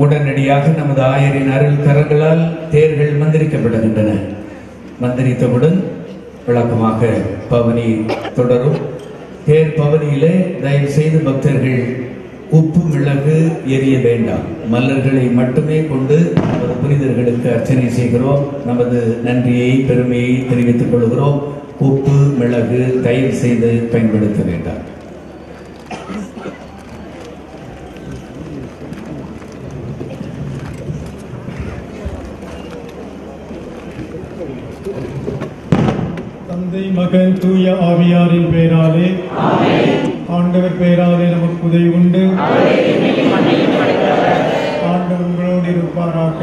உடனடியாக நமது ஆயரின் அருள் கரங்களால் தேர்கள் மந்திரிக்கப்படுகின்றன மந்திரித்தவுடன் விளக்கமாக பவனி தொடரும் தேர் பவனியிலே தயவு செய்து பக்தர்கள் உப்பு மிளகு எரிய வேண்டாம் மலர்களை மட்டுமே கொண்டு நமது புனிதர்களுக்கு அர்ச்சனை செய்கிறோம் நமது நன்றியை பெருமையை தெரிவித்துக் கொள்கிறோம் உப்பு மிளகு தயவு செய்து பயன்படுத்த வேண்டாம் தந்தை மகன் தூய ஆவியாரின் பெயராலே ஆண்டவர் பெயராலே நமக்கு உதவி உண்டு ஆண்டவர் உங்களோடு இருப்பாராக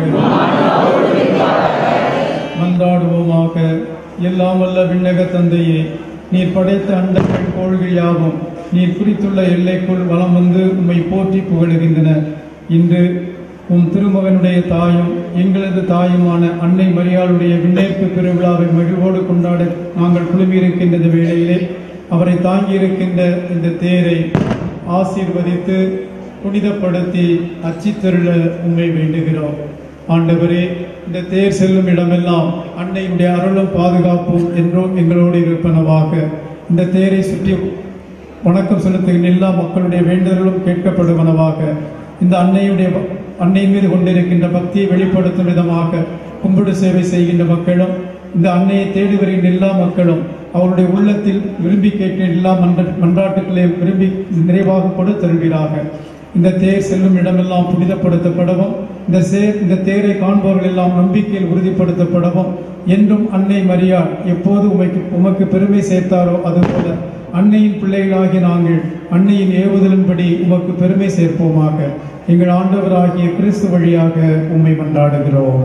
மன்றாடுவோமாக எல்லாம் வல்ல விண்ணக தந்தையே நீர் படைத்த அண்டங்கள் கோள்கள் யாவும் நீர் குறித்துள்ள எல்லைக்குள் வலம் வந்து உம்மை போற்றி புகழுகின்றன இன்று உம் திருமகனுடைய தாயும் எங்களது தாயுமான அன்னை மரியாளுடைய விண்ணேற்பு பெருவிழாவை மகிழ்வோடு கொண்டாட நாங்கள் குழுமியிருக்கின்ற இந்த வேளையிலே அவரை தாங்கியிருக்கின்ற இந்த தேரை ஆசீர்வதித்து புனிதப்படுத்தி அச்சித்தருள உண்மை வேண்டுகிறோம் ஆண்டவரே இந்த தேர் செல்லும் இடமெல்லாம் அன்னையுடைய அருளும் பாதுகாப்பும் என்றும் எங்களோடு இருப்பனவாக இந்த தேரை சுற்றி வணக்கம் செலுத்துகின்ற எல்லா மக்களுடைய வேண்டுதல்களும் கேட்கப்படுவனவாக இந்த அன்னையுடைய ப- அன்னையின் மீது கொண்டிருக்கின்ற பக்தியை வெளிப்படுத்தும் விதமாக கும்பிடு சேவை செய்கின்ற மக்களும் இந்த அன்னையை தேடி வருகின்ற எல்லா மக்களும் அவருடைய உள்ளத்தில் விரும்பி கேட்கிற எல்லா மன்ற மன்றாட்டுக்களை விரும்பி நிறைவாக கொடுத்தருள்வீராக இந்த தேர் செல்லும் இடமெல்லாம் புனிதப்படுத்தப்படவும் இந்த சேர் இந்த தேரை காண்பவர்கள் எல்லாம் நம்பிக்கையில் உறுதிப்படுத்தப்படவும் என்றும் அன்னை மரியாள் எப்போது உமைக்கு உமக்கு பெருமை சேர்த்தாரோ அதுபோல அன்னையின் பிள்ளைகளாகிய நாங்கள் அன்னையின் ஏவுதலின்படி உமக்கு பெருமை சேர்ப்போமாக எங்கள் ஆண்டவராகிய கிறிஸ்து வழியாக உம்மை மன்றாடுகிறோம்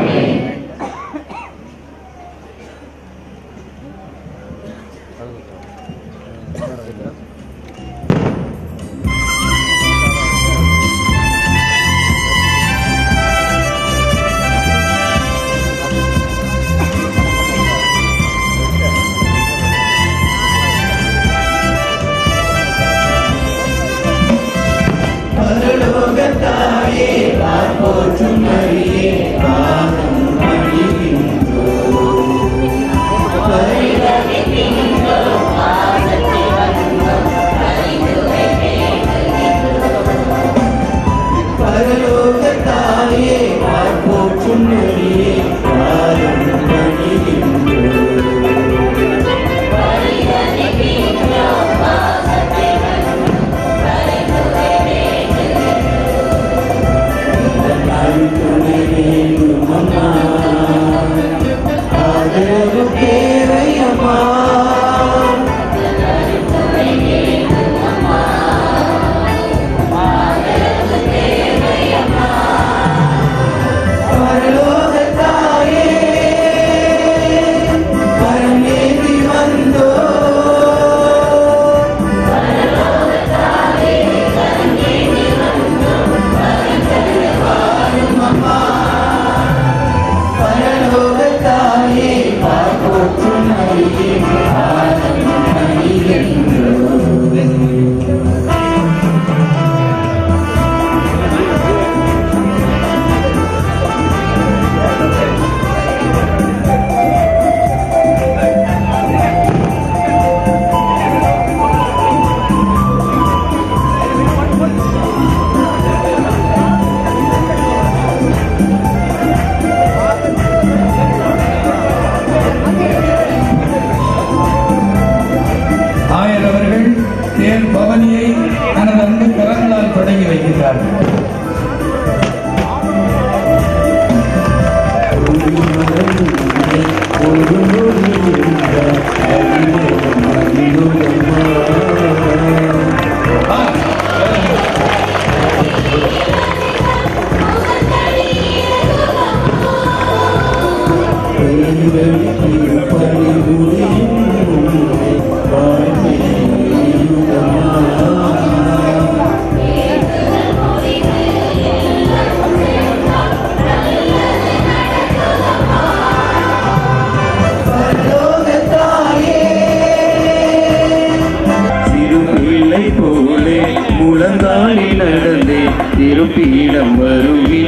ஆயர் அவர்கள் தேர் பவனியை தனது அன்பு கரங்களால் தொடங்கி வைக்கிறார்கள் சிறு பிள்ளை போலே முழங்காலில் நடந்தே திருப்பீடம் வருவி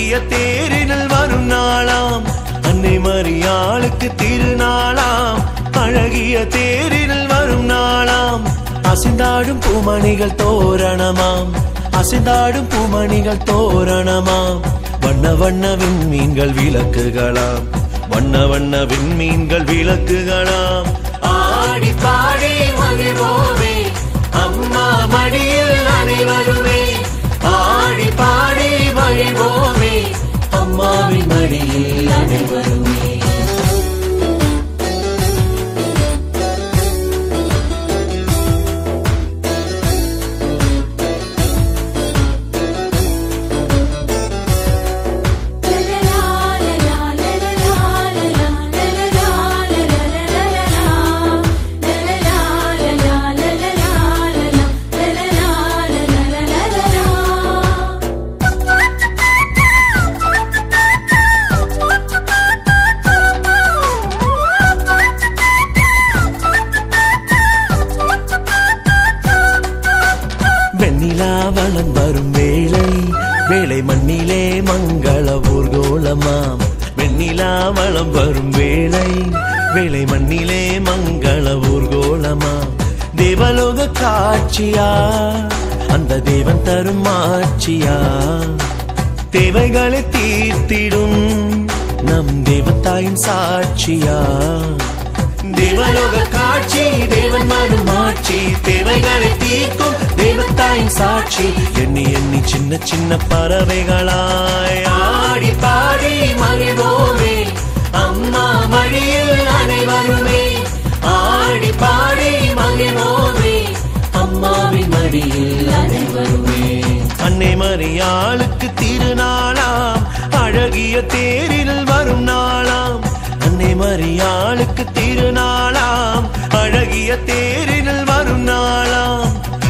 அழகிய தேரினில் வரும் நாளாம் அன்னை மரியாளுக்கு திருநாளாம் அழகிய தேரினில் வரும் நாளாம் அசிந்தாடும் பூமணிகள் தோரணமாம் அசிந்தாடும் பூமணிகள் தோரணமாம் வண்ண வண்ண விண்மீன்கள் விளக்குகளாம் வண்ண வண்ண விண்மீன்கள் விளக்குகளாம் ஆடி பாடி மகிழ்வோமே அம்மா மடியில் அனைவருமே ஆடி பாடி மகிழ்வோமே அம்மாவின் மடியில் அனைவருமே வெண்ணிலா வளம் வரும் வேளை வேளை மண்ணிலே மங்கள ஊர்கோலமாம் வெண்ணிலா வளம் வரும் வேளை வேளை மண்ணிலே மங்கள ஊர்கோலமாம் தேவலோக காட்சியா அந்த தேவன் தரும் ஆட்சியா தேவைகளை தீர்த்திடும் நம் தேவத்தாயின் சாட்சியா தேவலோக காட்சி தேவன் மனம் மாட்சி தேவைகளை தீர்க்கும் தேவத்தாயின் சாட்சி எண்ணி எண்ணி சின்ன சின்ன பறவைகளாய் ஆடி பாடி மகிழ்வோமே அம்மா மடியில் அனைவருமே ஆடி பாடி மகிழ்வோமே அம்மாவின் மடியில் அனைவருமே அன்னை மரியாளுக்கு திருநாளாம் அழகிய தேரில் வரும் நாளாம் அன்னை மரியாளுக்கு திருநாளாம் அழகிய தேரில் வரும் நாளாம்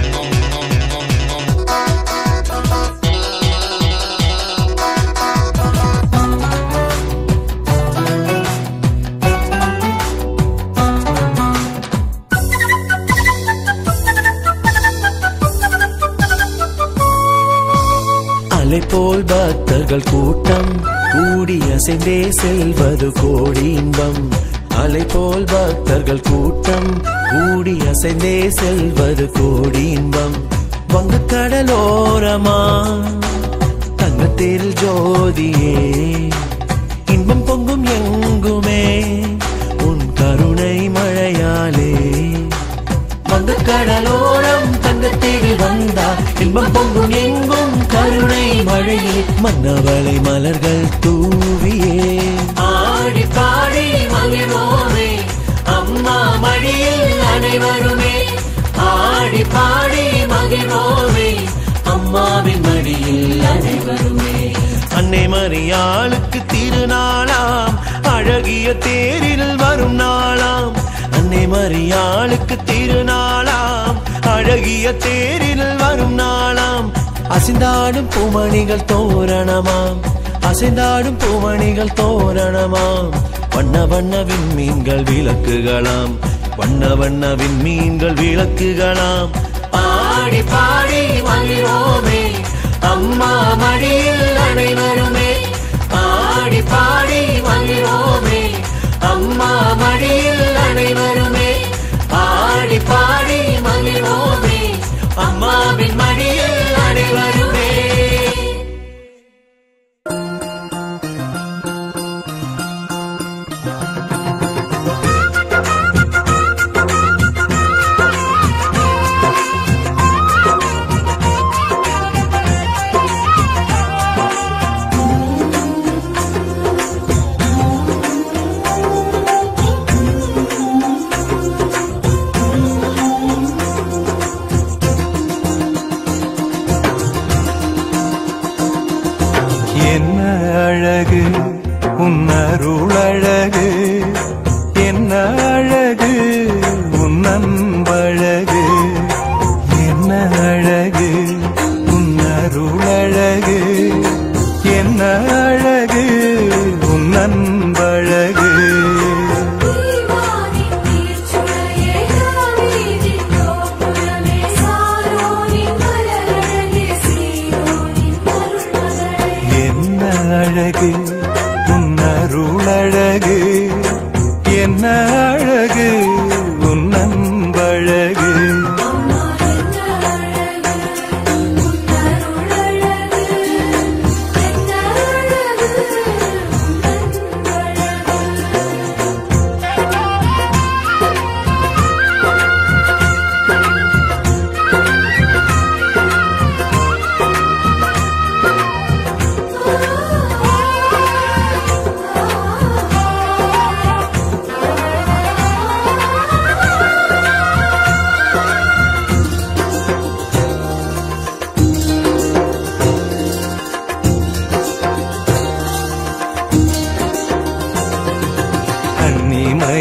அலை போல் பக்தர்கள் கூட்டம் கூடி அசைந்தே செல்வது கோடி இன்பம் அலை போல் பக்தர்கள் கூட்டம் கூடி அசைந்தே செல்வது கோடி இன்பம் வங்க கடலோரமா தங்கத்தேரில் ஜோதியே இன்பம் பொங்கும் எங்குமே உன் கருணை மழையாலே வங்க கடலோரம் தங்கத்தேவி வந்தார் இன்பம் பொங்கும் எங்கும் கருணை மழையில் மன்னவளை மலர்கள் தூவியே ஆடி பாடி மகிழ்வோமே அம்மா மடியில் அனைவருமே ஆடி பாடி மகிழ்வோமே அம்மாவின் மடியில் அனைவருமே அன்னை மரியாளுக்கு திருநாளாம் அழகிய தேரில் வரும் நாளாம் அன்னை மரியாளுக்கு திருநாளாம் அழகிய தேரில் வரும் நாளாம் அசிந்தாடும் பூமணிகள் தோரணமாம் அசைந்தாடும் பூமணிகள் தோரணமாம் வண்ண வண்ண விண்மீன்கள் விளக்குகளாம் வண்ண வண்ண விண்மீன்கள் விளக்குகளாம் ஆடி பாடி மகிழ்வோமே அம்மா மடியில் அனைவருமே ஆடி பாடி மகிழ்வோமே அம்மா மடியில் அனைவருமே ஆடி பாடி மகிழ்வோமே அம்மாவின் மடியில் அனைவருமே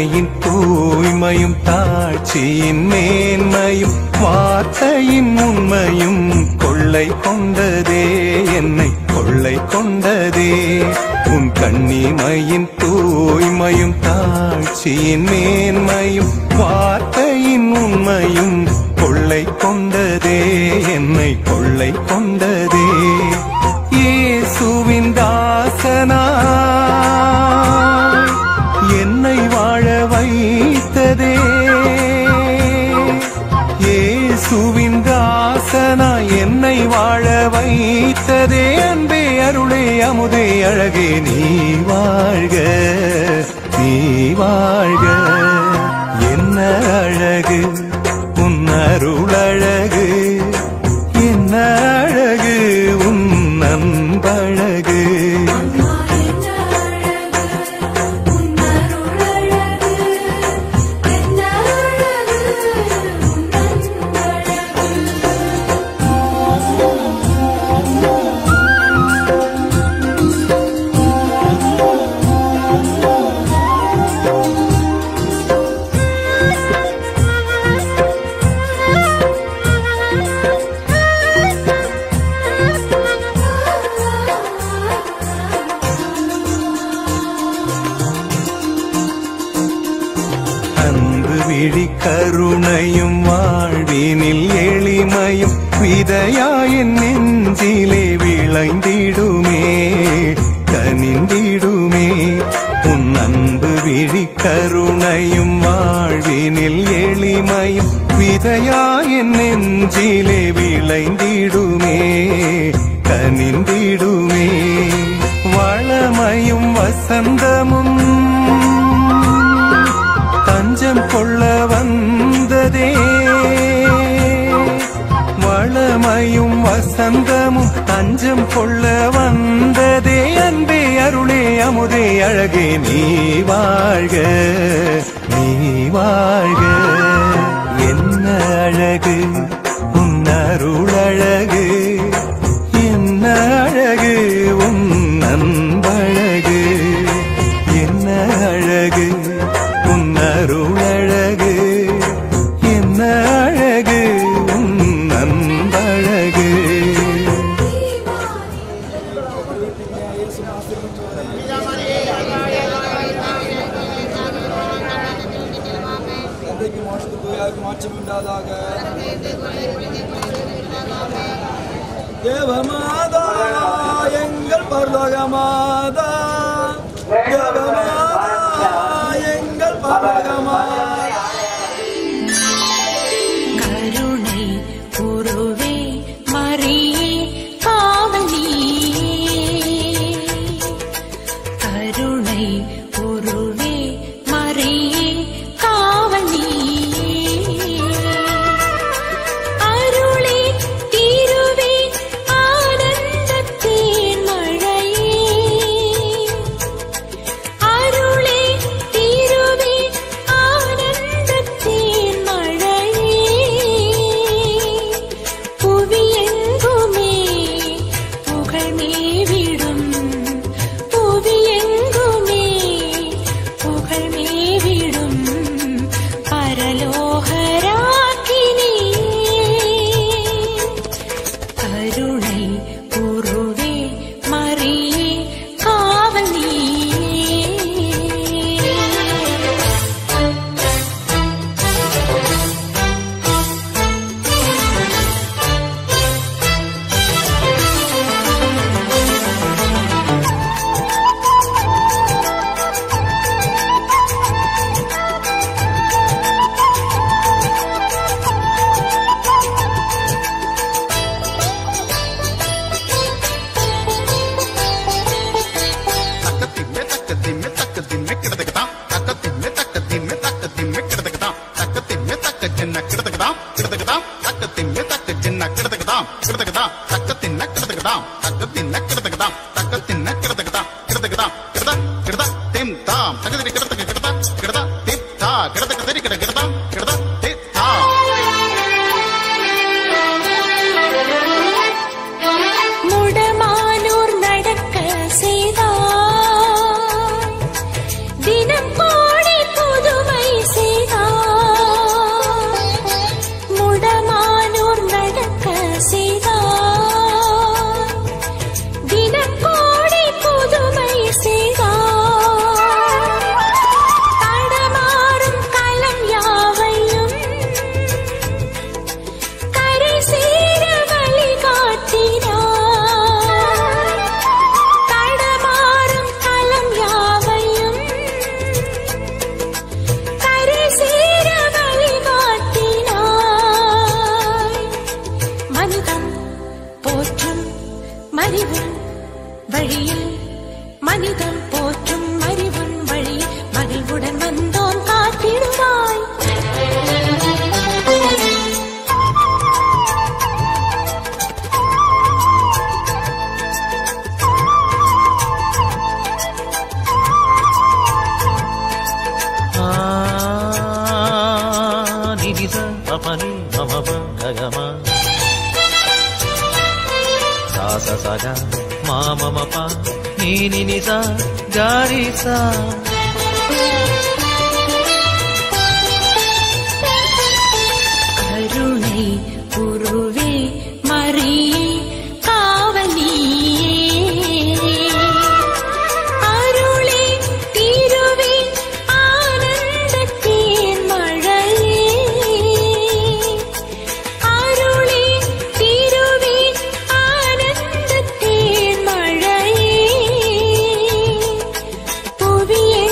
கருணையின் தூய்மையும் தாட்சியின் மேன்மையும் வார்த்தையின் உண்மையும் கொள்ளை கொண்டதே என்னை கொள்ளை கொண்டதே உன் கண்ணிமையின் தூய்மையும் தாட்சியின் மேன்மையும் வார்த்தையின் உண்மையும் கொள்ளை கொண்டதே என்னை கொள்ளை கொண்டதே இயேசுவின் தாசனா என்னை வாழ வைத்ததே இயேசுவின் தாசனா என்னை வாழ வைத்ததே அன்பே அருளே அமுதே அழகே நீ வாழ்க நீ வாழ்க என்ன அழகு உன் அருள் அழகு என்ன அழகு உன் அன்பழகு அன்பு விழி கருணையும் வாழ்வினில் எளிமையும் விதையாயின் நெஞ்சிலே விளைந்திடுமே கனிந்திடுமே உன் அன்பு விழி கருணையும் வாழ்வினில் எளிமையும் விதையாயின் நெஞ்சிலே விளைந்திடுமே கனிந்திடுமே வளமையும் வசந்தமும் தஞ்சம் கொள்ள வந்ததே வளமையும் வசந்தமும் தஞ்சம் கொள்ள வந்ததே அன்பே அருளே அமுதே அழகே நீ வாழ்க நீ வாழ்க என்ன அழகு உன் அருள் அழகு என்ன அழகு உன் அன்பழகு என்ன அழகு உன் அருள் அழகு என்ன அழகு உன் அன்பழகு தந்தைக்கு மாற்றத்து தூயாக மாற்றம் உண்டாதாக தேவமாதா எங்கள் பரலோக மாதா தேவமாதா எங்கள் பரலோக மாதா கருணை உருவே மரியே காவலி கருணை உருவே மரியே காவலி அருளே தீருவே ஆனந்தத்தேன் மழையே அருளே தீருவே ஆனந்தத்தேன் மழையே புவியெங்குமே புகழ் மேவிடும் புவியெங்குமே புகழ் மேவிடும் பரலோகராக்கினே கருணை உருவே மரியே காவலியே தக்கத்தின்மே தக்கத்தின்மே தக்கத்தின்மே கிடதுக்குதான் தக்கத்தின்மே தக்கத்தின்மே தக்கத்தின்மே கிடதுக்குதான் தக்கத்தின்மே தக்க சின்ன கிடதுக்குதான் கிடதுக்குதான் தக்கத்தின்மே தக்க சின்ன கிடதுக்குதான் கிடதுக்குதான் தக்கத்தின்ன கிடதுக்குதான் தக்கத்தின்ன கிடதுக்குதான் தக்கத்தின்ன கிடதுக்குதான் கிடதுக்குதான் கிடதா கிடதா திம் தாம் தகதிரி கிடதுக்கு கிடதா கிடதா திம் தா கிடதுக்கு தெரி கிட கிடதா கிடதா திம் தா முடமானூர் நடக்க செய்தார் தினம் கோடி புது அறிவும் வழியில் மனிதம் போற்றும் அறிவும் வழியில் மகிழ்வுடன் வந்தோம் காத்திடுவாய் నిజ పపని మమ గగమ సాస సగ మా మమ ప నీని నిజ గారి సా கருணை குருவே மரியே காவலியே அருளே திருவே ஆனந்தத்தேன் மழையே அருளே திருவே ஆனந்தத்தேன் மழையே புவியை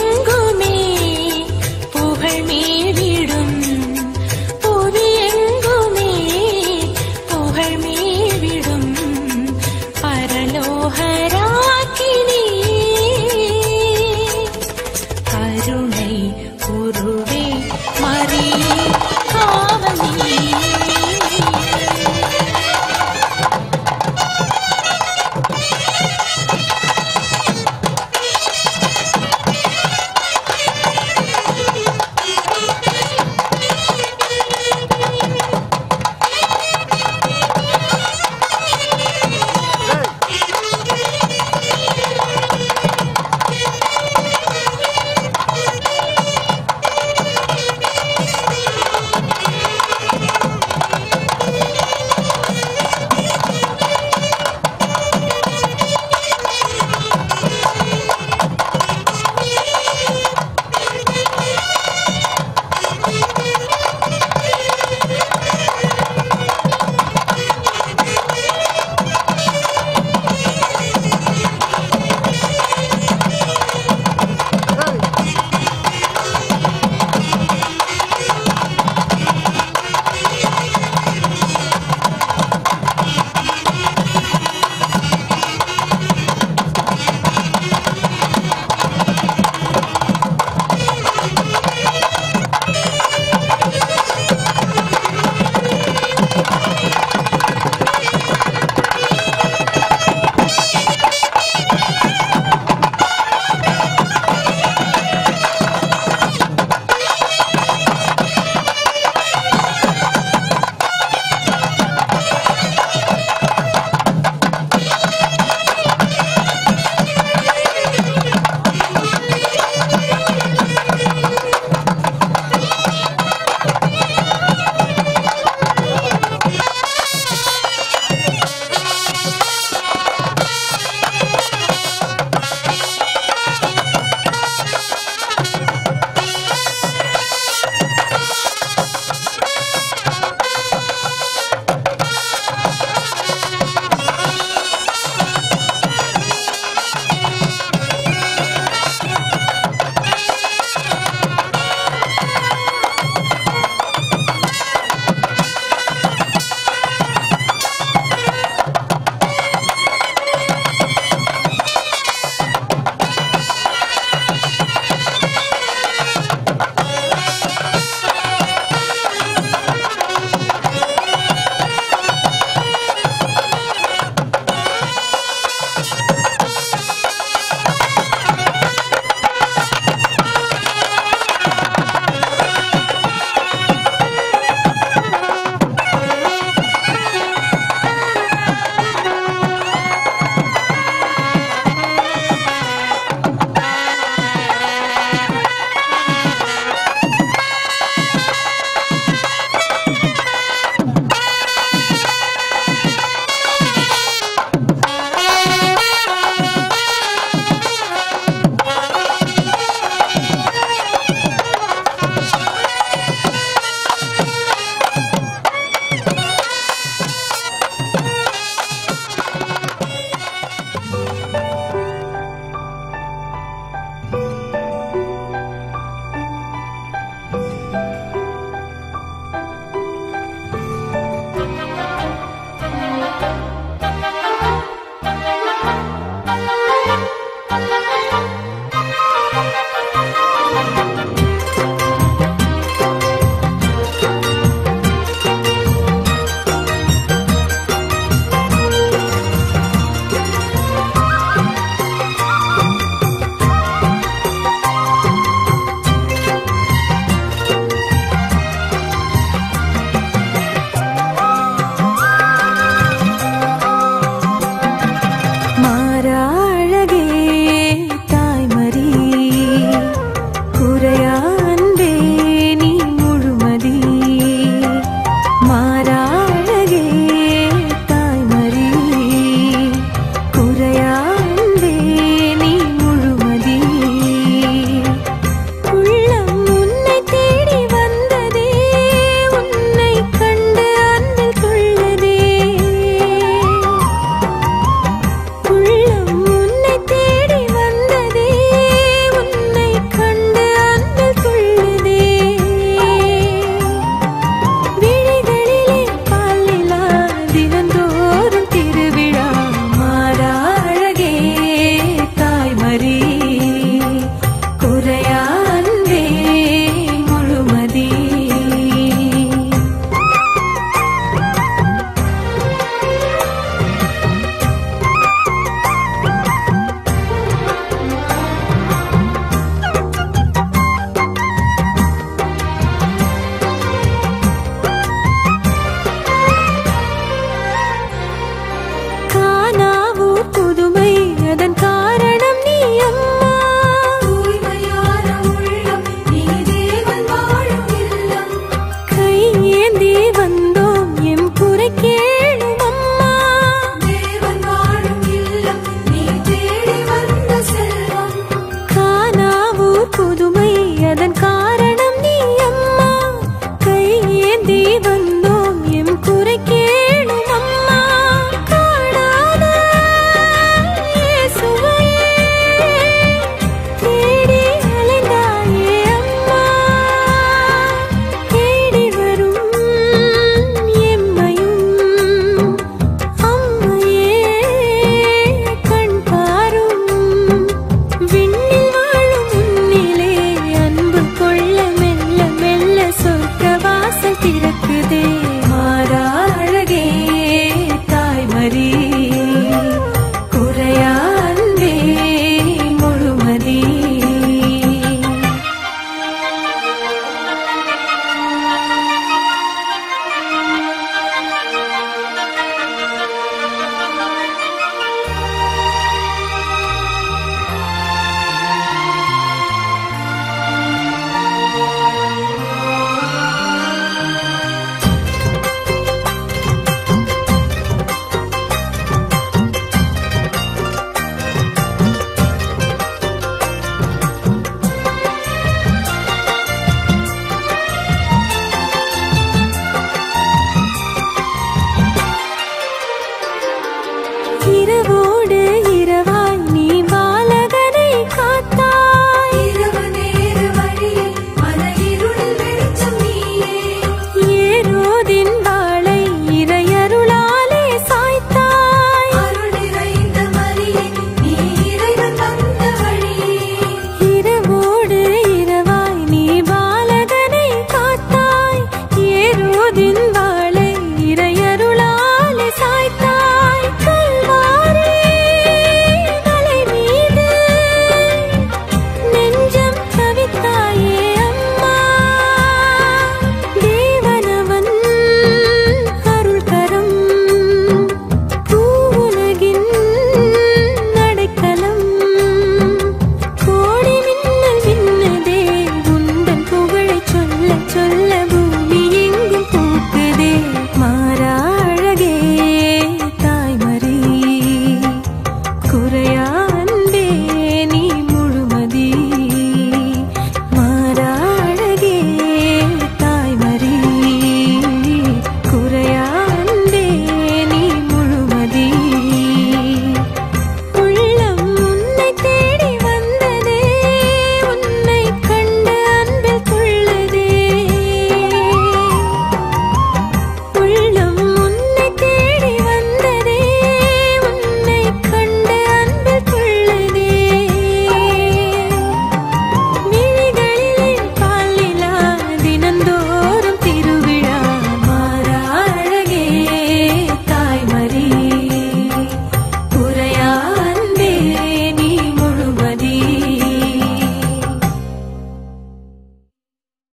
மரியே